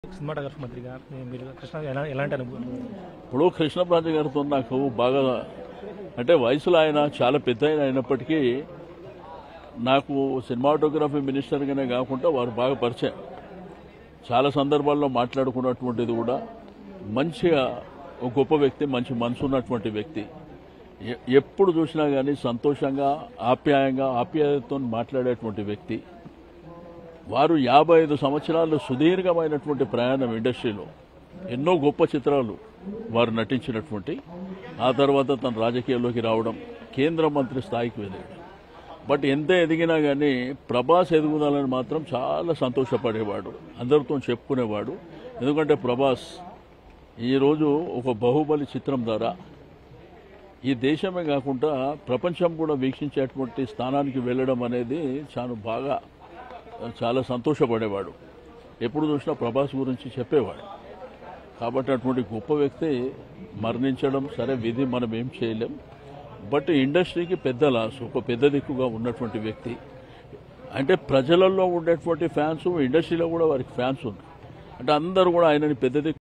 cinematography మంత్రిగా మీ- మీరు కృష్ణ ఎలా ఎలాంటి అనుభవం ఇప్పుడు కృష్ణప్రాజు గారితో నాకు బాగా అంటే వయసులో ఆయన చాలా పెద్ద ఆయన అయినప్పటికీ నాకు సినిమాటోగ్రఫీ మినిస్టర్గానే కాకుండా వారు బాగా పరిచయం చాలా సందర్భాల్లో మాట్లాడుకున్నటువంటిది కూడా మంచిగా ఒక గొప్ప వ్యక్తి మంచి మనసు ఉన్నటువంటి వ్యక్తి ఎ- ఎప్పుడు చూసినా కానీ సంతోషంగా ఆప్యాయంగా ఆప్యాయతతో మాట్లాడేటువంటి వ్యక్తి వారు యాభై ఐదు సంవత్సరాలు సుదీర్ఘమైనటువంటి ప్రయాణం ఇండస్ట్రీలో ఎన్నో గొప్ప చిత్రాలు వారు నటించినటువంటి ఆ తర్వాత తన రాజకీయాల్లోకి రావడం కేంద్ర మంత్రి స్థాయికి వెళ్ళాడు బట్ ఎంత ఎదిగినా కానీ ప్రభాస్ ఎదుగుదలని మాత్రం చాలా సంతోషపడేవాడు అందరితో చెప్పుకునేవాడు ఎందుకంటే ప్రభాస్ ఈరోజు ఒక బాహుబలి చిత్రం ద్వారా ఈ దేశమే కాకుండా ప్రపంచం కూడా వీక్షించేటువంటి స్థానానికి వెళ్ళడం అనేది చాలా బాగా చాలా సంతోషపడేవాడు ఎప్పుడు చూసినా ప్రభాస్ గురించి చెప్పేవాడు కాబట్టి అటువంటి గొప్ప వ్యక్తి మరణించడం సరే విధి మనం ఏం చేయలేం బట్ ఇండస్ట్రీకి పెద్ద లాస్ ఒక పెద్ద దిక్కుగా ఉన్నటువంటి వ్యక్తి అంటే ప్రజలలో ఉండేటువంటి ఫ్యాన్స్ ఇండస్ట్రీలో కూడా వారికి ఫ్యాన్స్ ఉన్నారు అంటే అందరూ కూడా ఆయనని పెద్ద దిక్కు